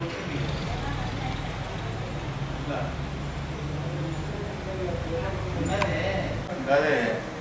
అదే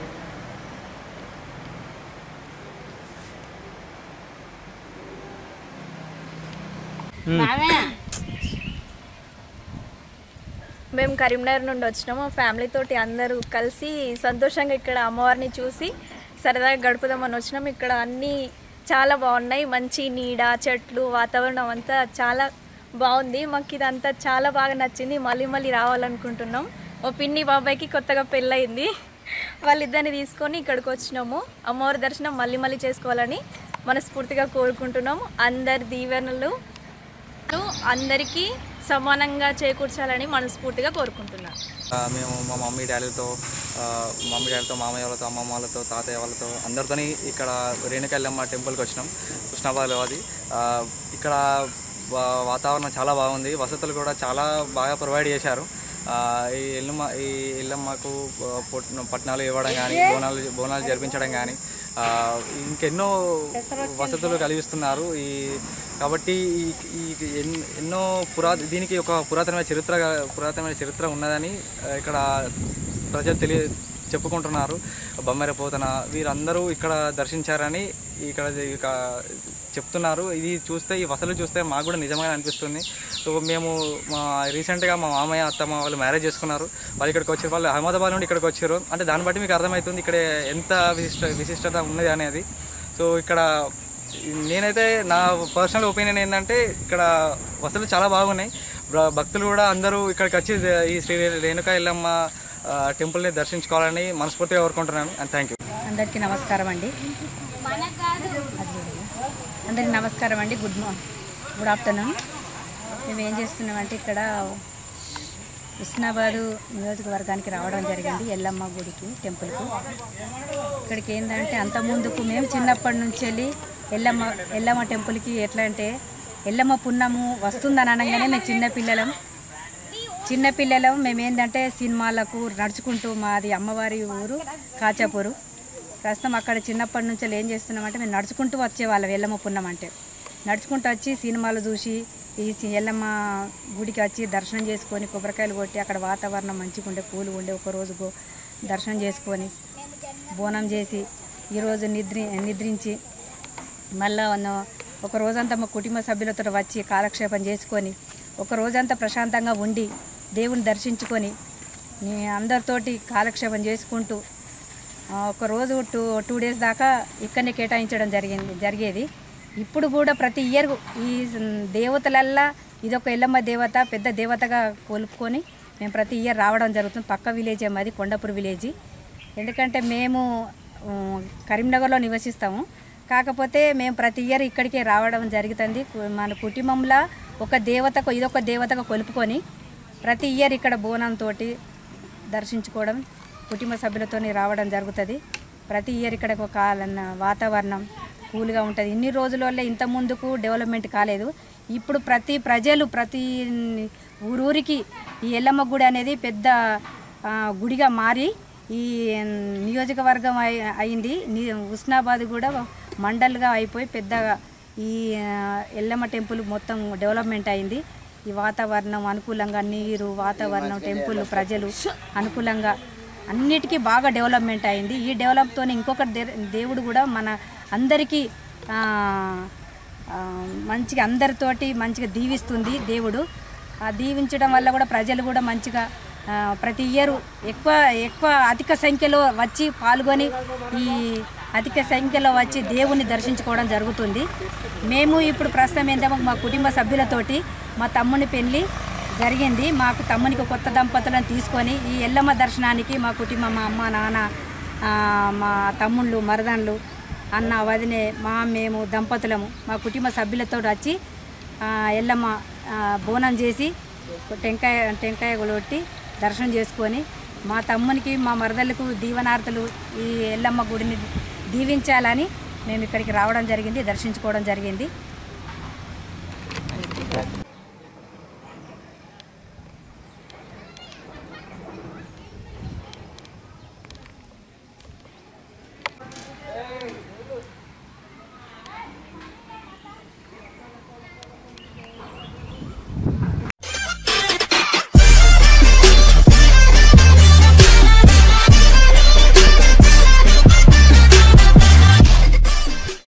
మేము కరీంనగర్ నుండి వచ్చినాము మా ఫ్యామిలీ తోటి అందరూ కలిసి సంతోషంగా ఇక్కడ అమ్మవారిని చూసి సరదాగా గడుపుదామని వచ్చినాము ఇక్కడ అన్నీ చాలా బాగున్నాయి మంచి నీడ చెట్లు వాతావరణం అంతా చాలా బాగుంది మాకు ఇదంతా చాలా బాగా నచ్చింది మళ్ళీ మళ్ళీ రావాలనుకుంటున్నాం ఓ పిన్ని బాబాయ్కి కొత్తగా పెళ్ళయింది వాళ్ళిద్దరిని తీసుకొని ఇక్కడికి వచ్చినాము అమ్మవారి దర్శనం మళ్ళీ మళ్ళీ చేసుకోవాలని మనస్ఫూర్తిగా కోరుకుంటున్నాము అందరి దీవెనలు అందరికీ సమానంగా చేకూర్చాలని మనస్ఫూర్తిగా కోరుకుంటున్నాను ఆ, మేము మా మమ్మీ డాడీలతో ఆ, మమ్మీ డాడీతో మామయ్య వాళ్ళతో అమ్మమ్మ వాళ్ళతో తాతయ్య వాళ్ళతో అందరితోని ఇక్కడ రేణుకెళ్ళమ్మ టెంపుల్కి వచ్చినాం కృష్ణాబాద్లో అది ఆ, ఇక్కడ వా- వాతావరణం చాలా బాగుంది వసతులు కూడా చాలా బాగా ప్రొవైడ్ చేశారు ఆ, ఈ ఇల్లమ్మ ఈ ఇల్లమ్మకు ఆ, పొట్- పట్నాలు ఇవ్వడం కానీ బోనాలు బోనాలు జరిపించడం కానీ ఆ, ఇంకెన్నో వసతులు కలిగిస్తున్నారు ఈ కాబట్టి ఈ ఈ ఎన్- ఎన్నో పురా దీనికి ఒక పురాతనమైన చరిత్ర పురాతనమైన చరిత్ర ఉన్నదని ఆ, ఇక్కడ ప్రజలు తెలియ చెప్పుకుంటున్నారు బొమ్మెర పోతన వీరందరూ ఇక్కడ దర్శించారని ఇక్కడ ఇక చెప్తున్నారు ఇది చూస్తే ఈ వసలు చూస్తే మాకు కూడా నిజంగా అనిపిస్తుంది సో మేము మా రీసెంట్గా మా మామయ్య అత్తమ్మ వాళ్ళు మ్యారేజ్ చేసుకున్నారు వాళ్ళు ఇక్కడికి వచ్చారు వాళ్ళు అహ్మదాబాద్ నుండి ఇక్కడికి వచ్చారు అంటే దాన్ని బట్టి మీకు అర్థమవుతుంది ఇక్కడ ఎంత విశిష్ట విశిష్టత ఉన్నది అనేది సో ఇక్కడ నేనైతే నా పర్సనల్ ఒపీనియన్ ఏంటంటే ఇక్కడ వసతులు చాలా బాగున్నాయి భ- భక్తులు కూడా అందరూ ఇక్కడికి వచ్చి ఈ శ్రీ రేణుకా ఎల్లమ్మ ఆ, టెంపుల్ని దర్శించుకోవాలని మనస్ఫూర్తిగా కోరుకుంటున్నాను అండ్ థ్యాంక్ యూ అందరికీ నమస్కారం అండి అందరికీ నమస్కారం అండి గుడ్ మార్నింగ్ గుడ్ ఆఫ్టర్నూన్ మేము ఏం చేస్తున్నామంటే ఇక్కడ హుస్నాబాదు నియోజకవర్గానికి రావడం జరిగింది ఎల్లమ్మ గుడికి టెంపుల్కు ఇక్కడికి ఏంటంటే అంత ముందుకు మేము చిన్నప్పటి నుంచి వెళ్ళి ఎల్లమ్మ ఎల్లమ్మ టెంపుల్కి ఎట్లా అంటే ఎల్లమ్మ పున్నము వస్తుందని అనగానే మేము చిన్నపిల్లలం చిన్నపిల్లలం మేము ఏంటంటే సినిమాలకు నడుచుకుంటూ మాది అమ్మవారి ఊరు కాచాపూరు ప్రస్తుతం అక్కడ చిన్నప్పటి నుంచి ఏం చేస్తున్నామంటే మేము నడుచుకుంటూ వచ్చేవాళ్ళం ఎల్లమ్మ పున్నం అంటే నడుచుకుంటూ వచ్చి సినిమాలు చూసి ఈ సి- ఎల్లమ్మ గుడికి వచ్చి దర్శనం చేసుకొని కొబ్బరికాయలు కొట్టి అక్కడ వాతావరణం మంచిగా ఉండే పూలు ఉండే ఒక రోజు గో దర్శనం చేసుకొని బోనం చేసి ఈరోజు నిద్రి నిద్రించి మళ్ళా ఉన్న- ఒక రోజంతా మా కుటుంబ సభ్యులతో వచ్చి కాలక్షేపం చేసుకొని ఒక రోజంతా ప్రశాంతంగా ఉండి దేవుని దర్శించుకొని నీ అందరితోటి కాలక్షేపం చేసుకుంటూ ఆ, ఒక రోజు టూ టూ డేస్ దాకా ఇక్కడనే కేటాయించడం జరిగింది జరిగేది ఇప్పుడు కూడా ప్రతి ఇయర్ ఈ దేవతలల్లా ఇదొక ఎల్లమ్మ దేవత పెద్ద దేవతగా కొలుపుకొని మేము ప్రతి ఇయర్ రావడం జరుగుతుంది పక్క విలేజ్ మాది కొండపూర్ విలేజ్ ఎందుకంటే మేము ఆ, కరీంనగర్లో నివసిస్తాము కాకపోతే మేము ప్రతి ఇయర్ ఇక్కడికే రావడం జరుగుతుంది కు- మన కుటుంబంలో ఒక దేవతకు ఇదొక దేవతగా కొలుపుకొని ప్రతి ఇయర్ ఇక్కడ బోనంతో దర్శించుకోవడం కుటుంబ సభ్యులతో రావడం జరుగుతుంది ప్రతి ఇయర్ ఇక్కడ ఒక కాలన్న- వాతావరణం కూల్గా ఉంటుంది ఇన్ని రోజులలో ఇంత ముందుకు డెవలప్మెంట్ కాలేదు ఇప్పుడు ప్రతి ప్రజలు ప్రతి ఊరూరికి ఈ ఎల్లమ్మ గుడి అనేది పెద్ద ఆ, గుడిగా మారి ఈ నియోజకవర్గం అయి అయింది ని- హుస్నాబాద్ కూడా మండల్గా అయిపోయి పెద్దగా ఈ ఆ, ఎల్లమ్మ టెంపుల్ మొత్తం డెవలప్మెంట్ అయింది ఈ వాతావరణం అనుకూలంగా నీరు వాతావరణం టెంపుల్ ప్రజలు అనుకూలంగా అన్నిటికీ బాగా డెవలప్మెంట్ అయింది ఈ డెవలప్తో ఇంకొక దే- దేవుడు కూడా మన అందరికీ ఆ, ఆ, మంచిగా అందరితోటి మంచిగా దీవిస్తుంది దేవుడు ఆ దీవించడం వల్ల కూడా ప్రజలు కూడా మంచిగా ఆ, ప్రతి ఇయర్ ఎక్కువ ఎక్కువ అధిక సంఖ్యలో వచ్చి పాల్గొని ఈ అధిక సంఖ్యలో వచ్చి దేవుణ్ణి దర్శించుకోవడం జరుగుతుంది మేము ఇప్పుడు ప్రస్తుతం ఏంటంటే మా కుటుంబ సభ్యులతోటి మా తమ్ముని పెళ్ళి జరిగింది మాకు తమ్మునికి కొత్త దంపతులను తీసుకొని ఈ ఎల్లమ్మ దర్శనానికి మా కుటుంబం మా అమ్మ నాన్న ఆ, మా తమ్ముళ్ళు మరదన్లు అన్న వదినే మా మేము దంపతులము మా కుటుంబ సభ్యులతో వచ్చి ఆ, ఎల్లమ్మ ఆ, బోనం చేసి టెంకాయ టెంకాయ కొట్టి దర్శనం చేసుకొని మా తమ్మునికి మా మరదలకు దీవనార్థులు ఈ ఎల్లమ్మ గుడిని దీవించాలని మేము ఇక్కడికి రావడం జరిగింది దర్శించుకోవడం జరిగింది